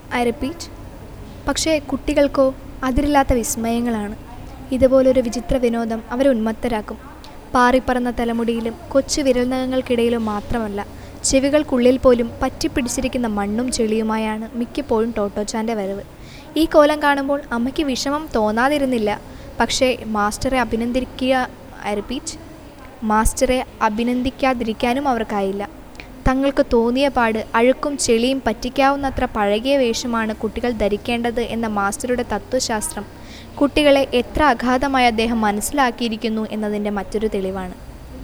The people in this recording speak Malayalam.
ഐ റിപ്പീറ്റ് പക്ഷേ കുട്ടികൾക്കോ അതിരില്ലാത്ത വിസ്മയങ്ങളാണ് ഇതുപോലൊരു വിചിത്ര വിനോദം അവരെ ഉന്മത്തരാക്കും പാറിപ്പറന്ന തലമുടിയിലും കൊച്ചു വിരൽനഖങ്ങൾക്കിടയിലും മാത്രമല്ല ചെവികൾക്കുള്ളിൽ പോലും പറ്റിപ്പിടിച്ചിരിക്കുന്ന മണ്ണും ചെളിയുമായാണ് മിക്കപ്പോഴും ടോട്ടോച്ചാൻ്റെ വരവ് ഈ കോലം കാണുമ്പോൾ അമ്മയ്ക്ക് വിഷമം തോന്നാതിരുന്നില്ല പക്ഷേ മാസ്റ്ററെ അഭിനന്ദിക്കുക ഐ റിപ്പീറ്റ് മാസ്റ്ററെ അഭിനന്ദിക്കാതിരിക്കാനും അവർക്കായില്ല തങ്ങൾക്ക് തോന്നിയ പാട് അഴുക്കും ചെളിയും പറ്റിക്കാവുന്നത്ര പഴകിയ വേഷമാണ് കുട്ടികൾ ധരിക്കേണ്ടത് എന്ന മാസ്റ്ററുടെ തത്വശാസ്ത്രം കുട്ടികളെ എത്ര അഗാധമായി അദ്ദേഹം മനസ്സിലാക്കിയിരിക്കുന്നു എന്നതിൻ്റെ മറ്റൊരു തെളിവാണ്